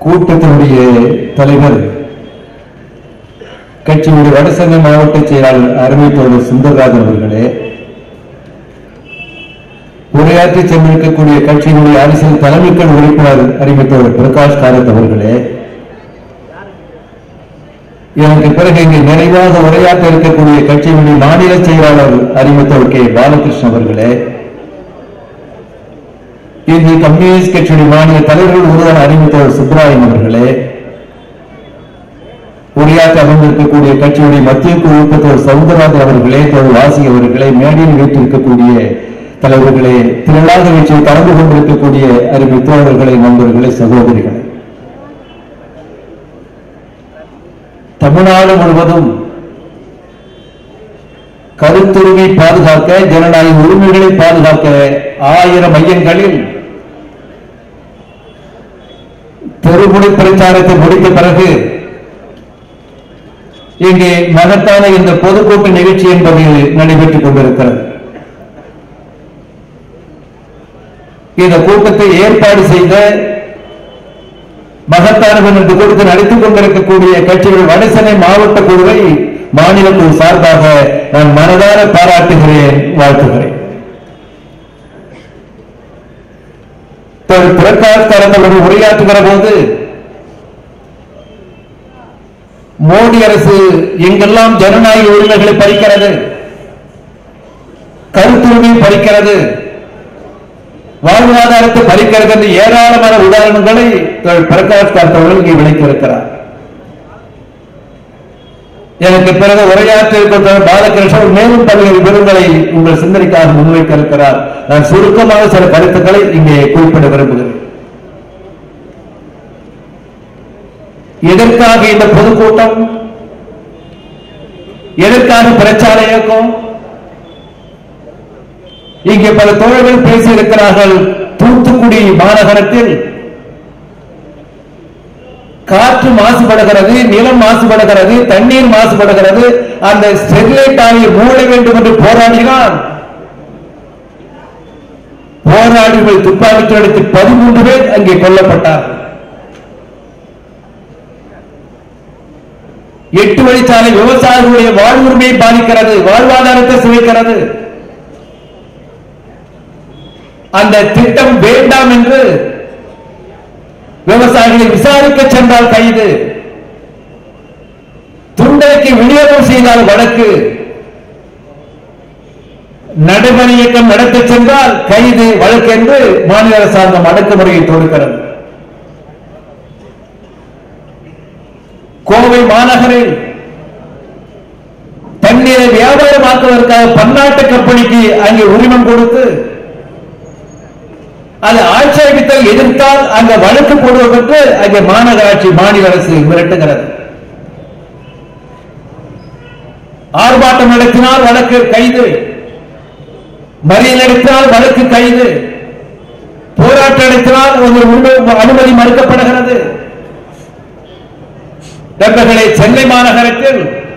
கூட்டத்தினுடைய தலைவர் கட்சியினுடைய வடசங்க மாவட்ட செயலாளர் அருமை தோழர் சுந்தரராஜன் அவர்களே உரையாற்றி சென்றிருக்கக்கூடிய கட்சியினுடைய அரசியல் தலைமைக்கண் உறுப்பினர் அருமை தோழர் பிரகாஷ் காரத் அவர்களே இதற்கு பிறகு இங்கே நிறைவாக உரையாற்ற இருக்கக்கூடிய கட்சியினுடைய மாநில செயலாளர் அறிமுத்தவர் கே பாலகிருஷ்ணன் அவர்களே இந்திய கம்யூனிஸ்ட் கட்சியுடைய மாநில தலைவர்கள் ஒருவர் அறிமுத்தவர் சுப்ராயன் அவர்களே உரையாற்ற அமர்ந்திருக்கக்கூடிய கட்சியுடைய மத்திய குழு உறுப்பினர் சவுந்தரராஜன் அவர்களே தோழர் வாசி அவர்களே மேடையில் வீட்டிருக்கக்கூடிய தலைவர்களே திரளாக நிகழ்ச்சியில் கலந்து கொண்டிருக்கக்கூடிய அருமை தோழர்களே நண்பர்களே சகோதரிகளே தமிழ்நாடு முழுவதும் கருத்துரிமை பாதுகாக்க ஜனநாயக உரிமைகளை பாதுகாக்க ஆயிரம் மையங்களில் தெருமுனை பிரச்சாரத்தை முடித்த பிறகு இங்கே மகத்தான இந்த பொதுக்கூட்ட நிகழ்ச்சி என்பது நடைபெற்றுக் கொண்டிருக்கிறது இந்த கூட்டத்தை ஏற்பாடு செய்த மகத்தானவன் என்று கொடுத்து நடத்திக் கொண்டிருக்கக்கூடிய கட்சிகள் வடசென்னை மாவட்ட குழுவை மாநில குழு சார்பாக நான் மனதார பாராட்டுகிறேன் வாழ்த்துகிறேன் பிரகாஷ் கரந்தவர்கள் உரையாற்றுகிற போது மோடி அரசு எங்கெல்லாம் ஜனநாயக உரிமைகளை பறிக்கிறது கருத்துரிமை பறிக்கிறது வாழ்வாதாரத்தை பறிக்கிறது என்று ஏராளமான உதாரணங்களை திரு பிரகாஷ் கார்த்தவர்கள் இங்கே விளக்கியிருக்கிறார் எனக்கு பிறகு உரையாற்ற இருக்கின்ற பாலகிருஷ்ணன் மேலும் பல்வேறு விருதுகளை உங்கள் சிந்தனைக்காக முன்வைக்க இருக்கிறார் நான் சுருக்கமாக சில கருத்துக்களை இங்கே குறிப்பிட விரும்புகிறேன் எதற்காக இந்த பொதுக்கூட்டம் எதற்காக பிரச்சார இயக்கம் இங்கே பல தோழர்கள் பேசியிருக்கிறார்கள் தூத்துக்குடி மாநகரத்தில் காற்று மாசுபடுகிறது நிலம் மாசுபடுகிறது தண்ணீர் மாசுபடுகிறது அந்த ஸ்டெர்லைட் ஆலையை மூட வேண்டும் என்று போராடினால் போராடிகள் துப்பாக்கி எடுத்து பதிமூன்று பேர் அங்கே கொல்லப்பட்டார்கள் எட்டு வழிச்சாலை விவசாயிகளுடைய வாழ்வுரிமையை பாதிக்கிறது வாழ்வாதாரத்தை சிதைக்கிறது அந்த திட்டம் வேண்டாம் என்று விவசாயிகளை விசாரிக்க சென்றால் கைது துண்டலைக்கு விநியோகம் செய்தால் வழக்கு நடைமுறை இயக்கம் நடத்த சென்றால் கைது வழக்கு என்று மாநில அரசாங்கம் அடக்குமுறையை தொடுக்கிறது கோவை மாநகரில் தண்ணீரை வியாபாரமாக்குவதற்காக பன்னாட்டு கம்பெனிக்கு அங்கே உரிமம் கொடுத்து அது ஆட்சேபித்தல் எதிர்த்தால் அங்க வழக்கு போடுவதற்கு அங்கே மாநகராட்சி மாநில அரசு மிரட்டுகிறது ஆர்ப்பாட்டம் நடத்தினால் வழக்கு கைது மறியல் நடத்தினால் வழக்கு கைது போராட்டம் நடத்தினால் ஒரு உரிமை- அனுமதி மறுக்கப்படுகிறது நண்பர்களே சென்னை மாநகரத்தில்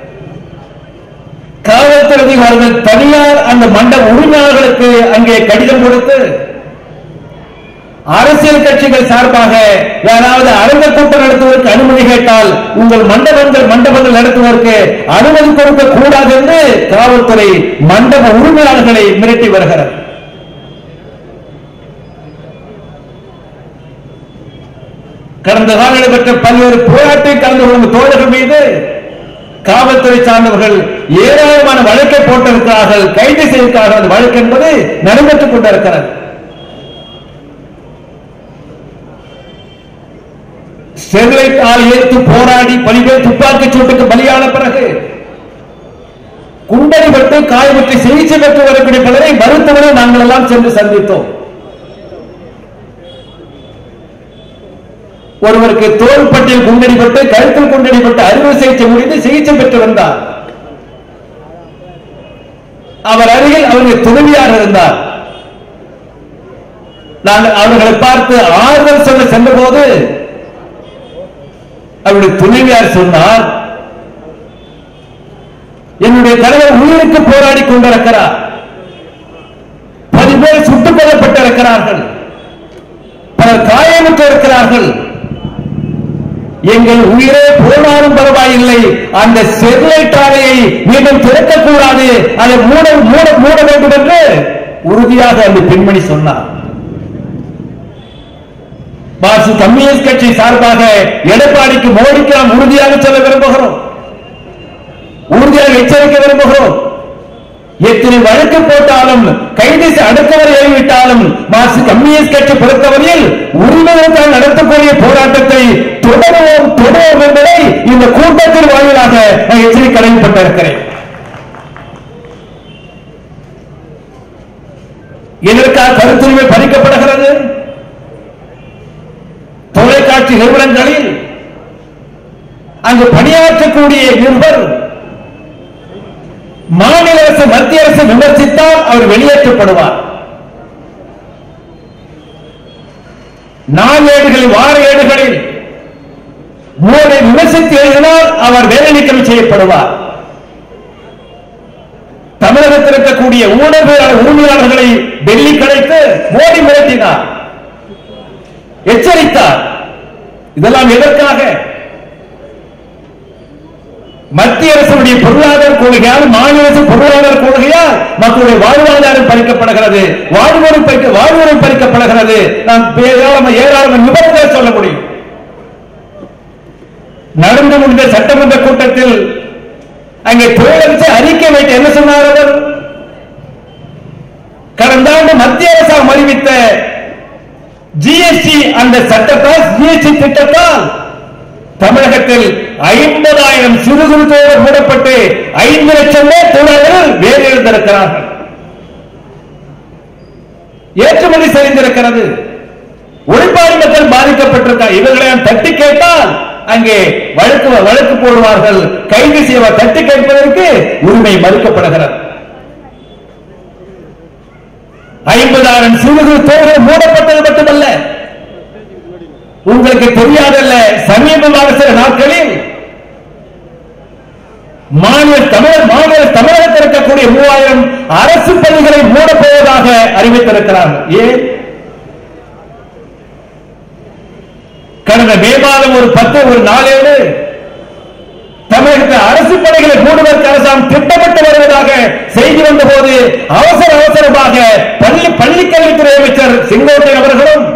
காவல்துறை அதிகாரிகள் தனியார் அந்த மண்டப உரிமையாளர்களுக்கு அங்கே கடிதம் கொடுத்து அரசியல் கட்சிகள் சார்பாக யாராவது அரங்க கூட்டம் நடத்துவதற்கு அனுமதி கேட்டால் உங்கள் மண்டபங்கள் மண்டபங்கள் நடத்துவதற்கு அனுமதி கொடுக்க கூடாது என்று காவல்துறை மண்டப உரிமையாளர்களை மிரட்டி வருகிறது கடந்த காலம் நடைபெற்ற பல்வேறு போராட்டத்தில் கலந்து கொள்ளும் தோழர்கள் மீது காவல்துறை சார்ந்தவர்கள் ஏராளமான வழக்கை போட்டிருக்கிறார்கள் கைது செய்திருக்கிறார்கள் அந்த வழக்கு என்பது நடைபெற்றுக் கொண்டிருக்கிறது ஸ்டெர்லைட் ஆலை எதிர்த்து போராடி பலிபேர் துப்பாக்கிச் சூட்டுக்கு பலியான பிறகு குண்டடிபட்டு காயப்பட்டு சிகிச்சை பெற்று வரக்கூடிய பலரை மருத்துவரை நாங்கள் எல்லாம் சென்று சந்தித்தோம் ஒருவருக்கு தோள்பட்டில் குண்டடிபட்டு கழுத்தில் குண்டடிபட்டு அறுவை சிகிச்சை முடிந்து சிகிச்சை பெற்று வந்தார் அவர் அருகில் அவருடைய துணைவியார் இருந்தார் நாங்கள் அவர்களை பார்த்து ஆறுதல் சொல்ல சென்றபோது அவருடைய துணைவியார் சொன்னார் என்னுடைய தலைவர் உயிருக்கு போராடி கொண்டிருக்கிறார் பதி பேர் சுட்டுக் கொல்லப்பட்டிருக்கிறார்கள் பலர் காயமுற்று இருக்கிறார்கள் எங்கள் உயிரே போனாலும் பரவாயில்லை அந்த ஸ்டெர்லைட் ஆலையை மீண்டும் திறக்கக்கூடாது அதை மூட மூட மூட வேண்டும் என்று உறுதியாக அந்த பெண்மணி சொன்னார் மார்க்சிஸ்ட் கம்யூனிஸ்ட் கட்சி சார்பாக எடப்பாடிக்கு மோடிக்கு நாம் உறுதியாக சொல்ல விரும்புகிறோம் உறுதியாக எச்சரிக்க விரும்புகிறோம் எத்தனை வழக்கு போட்டாலும் கைது செய்- அடக்குமுறை ஏறிவிட்டாலும் மார்க்சிஸ்ட் கம்யூனிஸ்ட் கட்சி பொறுத்தவரையில் உரிமைகளுக்காக நடத்தக்கூடிய போராட்டத்தை தொடருவோம் தொடருவோம் என்பதை இந்த கூட்டத்தின் வாயிலாக நான் எச்சரிக்கை கடமைப்பட்டிருக்கிறேன் எதற்காக கருத்துரிமை பறிக்கப்படுகிறது தொலைக்காட்சி நிறுவனங்களில் அங்கு பணியாற்றக்கூடிய இருவர் மாநில அரசு மத்திய அரசு விமர்சித்தால் அவர் வெளியேற்றப்படுவார் நாளேடுகளில் வார ஏடுகளில் மோடி விமர்சித்து எழுதினால் அவர் வேலை நீக்கம் செய்யப்படுவார் தமிழகத்தில் இருக்கக்கூடிய ஊடகவியலாளர் உரிமையாளர்களை டெல்லி கலைத்து மோடி மிரட்டினார் எச்சரித்தார் இதெல்லாம் எதற்காக மத்திய அரசுடைய பொருளாதார கொள்கையால் மாநில அரசு பொருளாதார கொள்கையால் மக்களுடைய வாழ்வாதாரம் பறிக்கப்படுகிறது வாழ்வுரை பறிக்க வாழ்வுரை பறிக்கப்படுகிறது நாம் ஏராளமான ஏராளமான விபத்துகளை சொல்ல முடியும் நடந்து முடிந்த சட்டமன்ற கூட்டத்தில் அங்கே தொழிலமைச்சர் அறிக்கை வைத்து என்ன சொன்னார் அவர் கடந்த ஆண்டு மத்திய அரசாங்கம் அறிவித்த ஜிஎஸ்டி அந்த சட்டத்தால் ஜிஎஸ்டி திட்டத்தால் தமிழகத்தில் ஐம்பதாயிரம் சிறு குறு தொழில் மூடப்பட்டு ஐந்து லட்சம் பேர் தொழிலாளர்கள் வேறு எழுந்திருக்கிறார்கள் ஏற்றுமதி சரிந்திருக்கிறது உழைப்பாளி மக்கள் பாதிக்கப்பட்டிருக்கார் இவர்களை நாம் தட்டி கேட்டால் அங்கே வழக்கு வழக்கு போடுவார்கள் கைது செய்வார் தட்டி கேட்பதற்கு உரிமை மறுக்கப்படுகிறது ஐம்பதாயிரம் சிறு குறு தொழில்கள் மூடப்பட்டது மட்டுமல்ல உங்களுக்கு தெரியாதல்ல சமீபமாக சில நாட்களில் மாநில தமிழர் மாநில தமிழகத்தில் இருக்கக்கூடிய மூவாயிரம் அரசு பள்ளிகளை மூடப் போவதாக அறிவித்திருக்கிறார்கள் ஏன் கடந்த மே மாதம் ஒரு பத்து ஒரு நாளேடு தமிழகத்தில் அரசு பள்ளிகளை மூடுவதற்கு அரசாங்கம் திட்டமிட்டு வருவதாக செய்தி வந்தபோது அவசர அவசரமாக பள்ளி பள்ளிக்கல்வித்துறை அமைச்சர் செங்கோட்டையன் அவர்களும்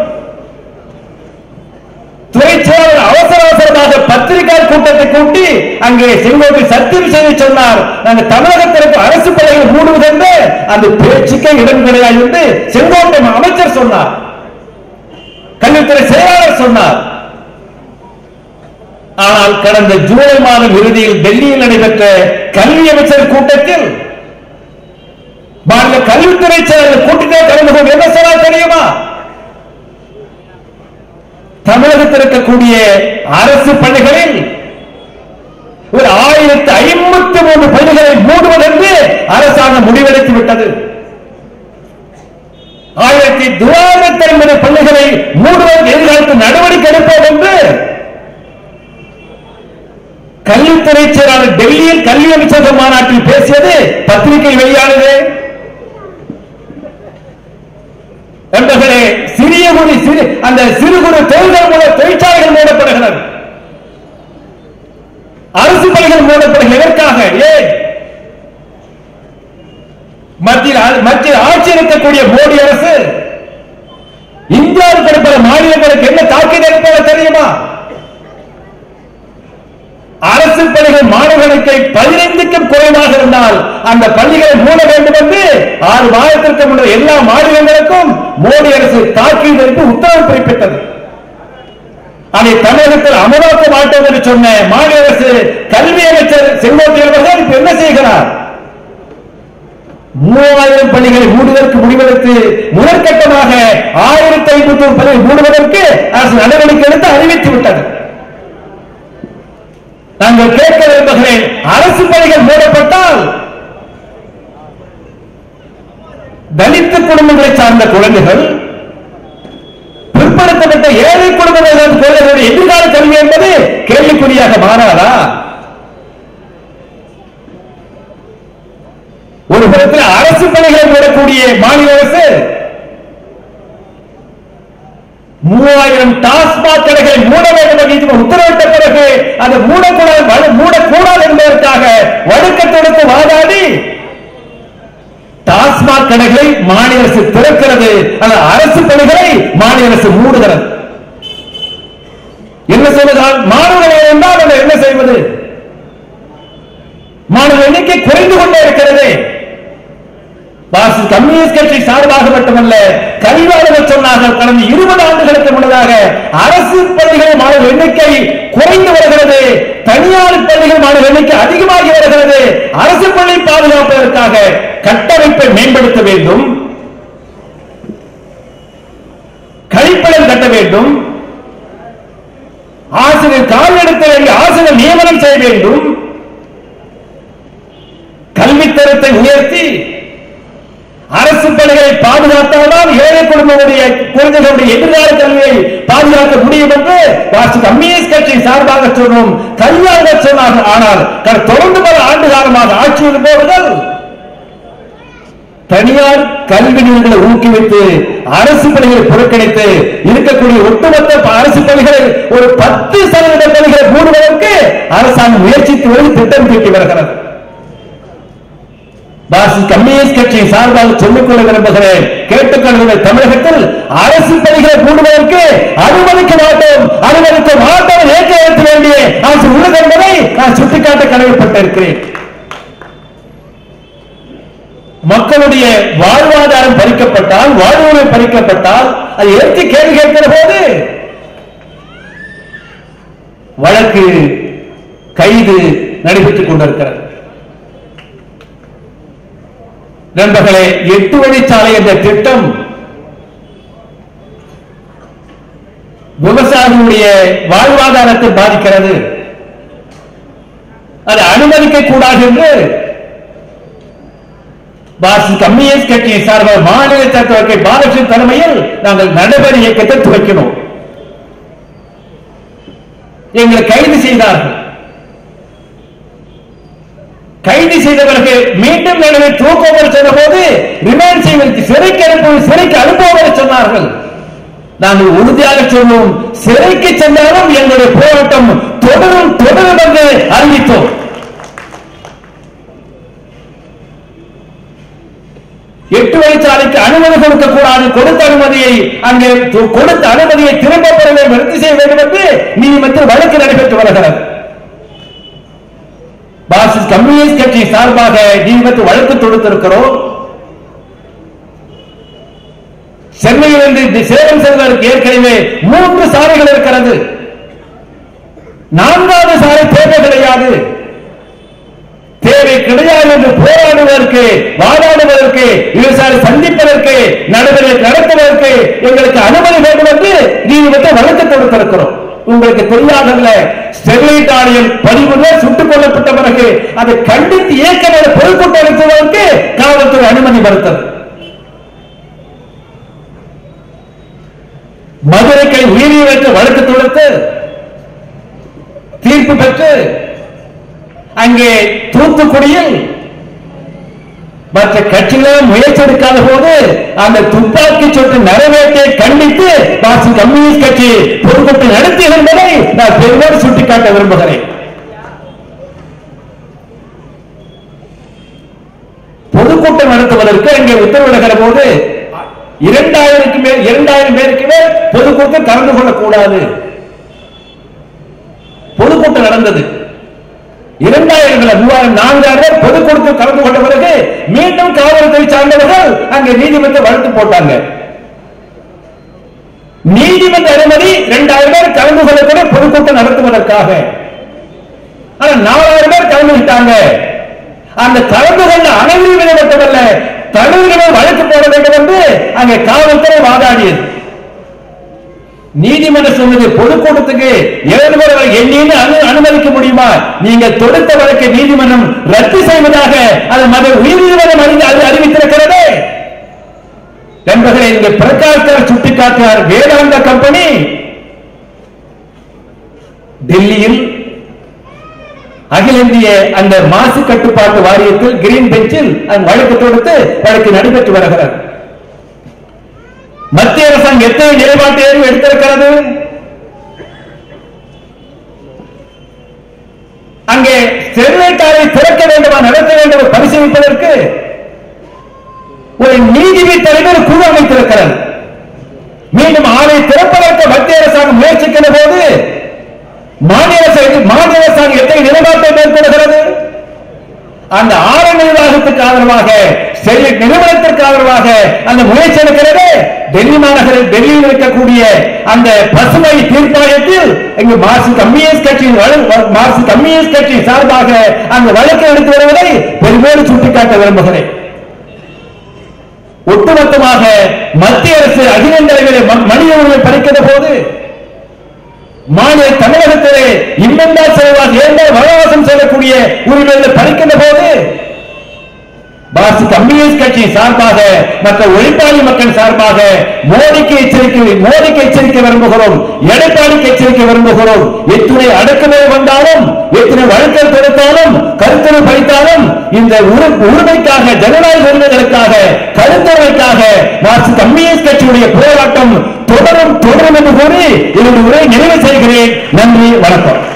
துறை செயலாளர் அவசர அவசரமாக பத்திரிகை கூட்டத்தை கூட்டி அங்கே செங்கோட்டை சத்தியம் செய்து சொன்னார் நாங்கள் தமிழகத்திற்கு அரசு பள்ளிகளை மூடுவது என்று அந்த பேச்சுக்கே இடம் கிடையாது என்று செங்கோட்டை அமைச்சர் சொன்னார் கல்வித்துறை செயலாளர் சொன்னார் ஆனால் கடந்த ஜூலை மாதம் இறுதியில் டெல்லியில் நடைபெற்ற கல்வி அமைச்சர் கூட்டத்தில் மாநில கல்வித்துறை செயலர் கூட்டத்தில் கலந்து கொண்டு என்ன சொன்னால் தெரியுமா தமிழகத்தில் இருக்கக்கூடிய அரசு பள்ளிகளில் ஒரு ஆயிரத்தி ஐம்பத்தி மூன்று பள்ளிகளை மூடுவதென்று அரசாங்கம் முடிவெடுத்து விட்டது ஆயிரத்தி தொள்ளாயிரத்தி ஐம்பது பள்ளிகளை மூடுவதற்கு எதிர்காலத்தில் நடவடிக்கை எடுப்போம் என்று கல்வித்துறை செயலாளர் டெல்லியில் கல்வி அமைச்சக மாநாட்டில் பேசியது பத்திரிகை வெளியானது நண்பர்களே சிறிய குடி சிறு அந்த சிறு குறு தொழில்கள் மூலம் தொழிற்சாலைகள் மூடப்படுகிறது அரசு பள்ளிகள் மூடப்படுகிறது எதற்காக ஏன் மத்தியில் மத்தியில் ஆட்சி இருக்கக்கூடிய மோடி அரசு இந்தியாவில் இருக்கிற மாநிலங்களுக்கு என்ன தாக்கீது இருப்பது தெரியுமா அரசு பள்ளிகள் மாணவர்களுக்கு பதினைந்துக்கும் குறைவாக இருந்தால் அந்த பள்ளிகளை மூட வேண்டும் என்று ஆறு மாதத்திற்கு முன்னர் எல்லா மாநிலங்களுக்கும் மோடி அரசு தாக்கீது என்று உத்தரவு பிறப்பித்தது அதை தமிழகத்தில் அமலாக்க மாட்டோம் என்று சொன்ன மாநில அரசு கல்வி அமைச்சர் செங்கோட்டையன் அவர்கள் இப்ப என்ன செய்கிறார் மூவாயிரம் பள்ளிகளை மூடுவதற்கு முடிவெடுத்து முதற்கட்டமாக ஆயிரத்தி ஐநூத்தி ஒரு பள்ளிகளை மூடுவதற்கு அரசு நடவடிக்கை எடுத்து அறிவித்து விட்டது நாங்கள் கேட்க விரும்புகிறேன் அரசு பள்ளிகள் மூடப்பட்டால் தலித்து குடும்பங்களை சார்ந்த குழந்தைகள் பிற்படுத்தப்பட்ட ஏழை குடும்பங்களை சார்ந்த குழந்தைகளுடைய எதிர்கால கல்வி என்பது கேள்விக்குறியாக மாறாதா ஒரு புறத்தில் அரசு பள்ளிகளை மூடக்கூடிய மாநில அரசு மூவாயிரம் டாஸ்மாக் கடைகளை மூட வேண்டும் என்று உத்தரவிட்ட பிறகு அதை மூடக்கூடாது வழ- மூடக்கூடாது என்பதற்காக வழக்கு தொடுத்து வாதாடி டாஸ்மாக் கடைகளை மாநில அரசு திறக்கிறது அல்ல அரசு பணிகளை மாநில அரசு மூடுகிறது என்ன சொல்லுகிறார் மாணவர்கள் என்றால் அதை என்ன செய்வது மாணவர் எண்ணிக்கை குறைந்து கொண்டே இருக்கிறது பாரதிய கம்யூனிஸ்ட் கட்சி சார்பாக மட்டுமல்ல கல்வியாளர்கள் சொன்னார்கள் கடந்த இருபது ஆண்டுகளுக்கு முன்னதாக அரசு பள்ளிகள் மாணவர் எண்ணிக்கை குறைந்து வருகிறது தனியார் பள்ளிகள் மாணவர் எண்ணிக்கை அதிகமாகி வருகிறது அரசு பள்ளி பாதுகாப்பதற்காக கட்டமைப்பை மேம்படுத்த வேண்டும் கழிப்பிடம் கட்ட வேண்டும் ஆசிரியர் காலெடுத்த வேண்டிய ஆசிரியர் நியமனம் செய்ய வேண்டும் கல்வித்தரத்தை உயர்த்தி அரசு பணிகளை பாதுகாத்தால்தான் ஏழை குடும்பங்களுடைய குழந்தைகளுடைய எதிர்கால கல்வியை பாதுகாக்க முடியும் என்று பாரதிய கம்யூனிஸ்ட் கட்சி சார்பாக சொன்னோம் கல்வியாக சொன்னார்கள் ஆனால் கடந்த தொடர்ந்து பல ஆண்டு காலமாக ஆட்சியில் இருப்பவர்கள் தனியார் கல்வி நிறுவனங்களை ஊக்குவித்து அரசு பணிகளை புறக்கணித்து இருக்கக்கூடிய ஒட்டுமொத்த அரசு பணிகளை ஒரு பத்து சதவீத பணிகளை மூடுவதற்கு அரசாங்கம் முயற்சித்து வருவது திட்டம் தீட்டி வருகிறது பாரதிய கம்யூனிஸ்ட் கட்சி சார்பாக சொல்லிக்கொள்ள விரும்புகிறேன் கேட்டுக்கொள்கிற தமிழகத்தில் அரசு பணிகளை மூடுவதற்கு அனுமதிக்க மாட்டோம் அனுமதிக்க மாட்டோம் ஏற்க ஏற்க வேண்டிய அரசு உள்ளது என்பதை நான் சுட்டிக்காட்ட கடமைப்பட்டிருக்கிறேன் மக்களுடைய வாழ்வாதாரம் பறிக்கப்பட்டால் வாழ்வுரிமை பறிக்கப்பட்டால் அதை ஏற்று கேள்வி கேட்கிற போது வழக்கு கைது நடைபெற்றுக் கொண்டிருக்கிறது நண்பர்களே எட்டு வழிச்சாலை என்ற திட்டம் விவசாயிகளுடைய வாழ்வாதாரத்தை பாதிக்கிறது அதை அனுமதிக்க கூடாது என்று பாரதிய கம்யூனிஸ்ட் கட்சியை சார்பாக மாநில சட்டவர்க்கை பாலகிருஷ்ணன் தலைமையில் நாங்கள் நடைபெற இயக்கத்தை துவக்கினோம் எங்களை கைது செய்தார்கள் கைது செய்த பிறகு மீண்டும் நிலைமை தூக்கம் சொன்ன போது ரிமாண்ட் செய்வதற்கு சிறைக்கு அனுப்புவது சிறைக்கு அனுப்புவதை சொன்னார்கள் நாங்கள் உறுதியாக சொன்னோம் சிறைக்கு சென்றாலும் எங்களுடைய போராட்டம் தொடரும் தொடரும் என்று அறிவித்தோம் எட்டு வழிச்சாலைக்கு அனுமதி கொடுக்க கூடாது கொடுத்த அனுமதியை அங்கே து- கொடுத்த அனுமதியை திரும்ப பெற வேண்டும் ரத்து செய்ய வேண்டும் என்று நீதிமன்றத்தில் வழக்கு நடைபெற்று வருகிறது பாரதிய கம்யூனிஸ்ட் கட்சி சார்பாக நீதிமன்றத்தில் வழக்கு தொடுத்திருக்கிறோம் சென்னையிலிருந்து இந்த சேலம் செல்வதற்கு ஏற்கனவே மூன்று சாலைகள் இருக்கிறது நான்காவது சாலை தேவை கிடையாது தேவை கிடையாது என்று போராடுவதற்கு வாதாடுவதற்கு விவசாயி சந்திப்பதற்கு நடைமுறை நடத்துவதற்கு எங்களுக்கு அனுமதி வேண்டும் என்று நீதிமன்ற வழக்கு தொடுத்திருக்கிறோம் உங்களுக்கு தெரியாதல்ல ஸ்டெர்லைட் ஆணையம் பதிவு பேர் சுட்டுக் கொல்லப்பட்ட பிறகு அதை கண்டித்து இயக்க பொதுக்கூட்டம் நடத்துவதற்கு காவல்துறை அனுமதி மறுத்தது மதுரைக்கை உயிரியலுக்கு வழக்கு தொடுத்து தீர்ப்பு பெற்று அங்கே தூத்துக்குடியில் மற்ற கட்சிகளும் முயற்சி எடுக்காத போது அந்த துப்பாக்கி சொட்டு நிறைவேற்றை கண்டித்து பாரதிய கம்யூனிஸ்ட் கட்சி பொதுக்கூட்டம் நடத்தியது என்பதை நான் பெருமோடு சுட்டிக்காட்ட விரும்புகிறேன் பொதுக்கூட்டம் நடத்துவதற்கு அங்கே உத்தரவிடுகிற போது இரண்டாயிரம் மேல் இரண்டாயிரம் பேருக்கு மேல் பொதுக்கூட்டம் கலந்து கொள்ளக்கூடாது பொதுக்கூட்டம் நடந்தது இரண்டாயிரம் இல்ல, மூவாயிரம் நான்காயிரம் பேர் பொதுக்கூட்டத்தில் கலந்து கொண்ட பிறகு மீண்டும் காவல்துறை சார்ந்தவர்கள் அங்கே நீதிமன்ற வழக்கு போட்டாங்க நீதிமன்ற அனுமதி இரண்டாயிரம் பேர் கலந்து கொள்ளக்கூடிய பொதுக்கூட்டம் நடத்துவதற்காக ஆனா நாலாயிரம் பேர் கலந்துகிட்டாங்க அந்த கலந்து கொண்ட அனைவரும் மட்டுமல்ல தலைவர்கள் வழக்கு போட வேண்டும் என்று அங்கே காவல்துறை வாதாடியது நீதிமன்றம் சொன்னது பொதுக்கூட்டத்துக்கு ஏழு பேர் வரை எண்ணின்னு அனு- அனுமதிக்க முடியுமா நீங்க தொடுத்த வழக்கை நீதிமன்றம் ரத்து செய்வதாக அது மத உயர்நீதிமன்றம் அறிந்து அது அறிவித்திருக்கிறது நண்பர்களே இங்கே பிரகாஷ்கர் சுட்டிக்காட்டினார் வேதாந்த கம்பெனி டெல்லியில் அகில இந்திய அந்த மாசு கட்டுப்பாட்டு வாரியத்தில் கிரீன் பெஞ்சில் அந்த வழக்கு தொடுத்து வழக்கு நடைபெற்று வருகிறது மத்திய அரசாங்கம் எத்தனை நிலைப்பாட்டு ஏற்பு எடுத்திருக்கிறது நடக்க வேண்டுமா நடத்த வேண்டும் பரிசீலிப்பதற்கு ஒரு நீதிபதி தலைவர் குழு அமைத்திருக்கிறது மீண்டும் ஆலை திறப்பதற்கு மத்திய அரசாங்கம் முயற்சிக்கிற போது மாநில அரசு- மாநில அரசாங்கம் எத்தனை நிலைப்பாட்டை மேற்கொள்கிறது அந்த ஆறு நிர்வாகத்துக்கு ஆதரவாக ஸ்டெர்லைட் நிறுவனத்திற்கு ஆதரவாக அந்த முயற்சி எடுக்கிறது டெல்லி மாநகரில் டெல்லியில் இருக்கக்கூடிய அந்த பசுமை தீர்ப்பாயத்தில் இங்கு மார்க்சிஸ்ட் கம்யூனிஸ்ட் கட்சி மார்க்சிஸ்ட் கம்யூனிஸ்ட் கட்சி சார்பாக அந்த வழக்கு எடுத்து வருவதை பெருமேடு சுட்டிக்காட்ட விரும்புகிறேன் ஒட்டுமொத்தமாக மத்திய அரசு அகில இந்திய மனித உரிமை பறிக்கிற போது மாநில தமிழகத்திலே இன்னெந்தா செல்வார் ஏண்டா வனவாசம் செல்லக்கூடிய உரிமைகளை பறிக்கின்ற போது பாரதிய கம்யூனிஸ்ட் கட்சி சார்பாக மற்ற ஒழிப்பாளி மக்கள் சார்பாக மோடிக்கு எச்சரிக்கை மோடிக்கு எச்சரிக்கை விரும்புகிறோம் எடப்பாடிக்கு எச்சரிக்கை விரும்புகிறோம் எத்தனை அடக்குமுறை வந்தாலும் எத்தனை வழக்கல் தொடுத்தாலும் கருத்துரை படித்தாலும் இந்த உரு- உரிமைக்காக ஜனநாயக உரிமைகளுக்காக கருத்துரைக்காக மார்க்சிஸ்ட் கம்யூனிஸ்ட் கட்சியுடைய போராட்டம் தொடரும் தொடரும் என்று கூறி என்னுடைய உரை நிறைவு செய்கிறேன் நன்றி வணக்கம்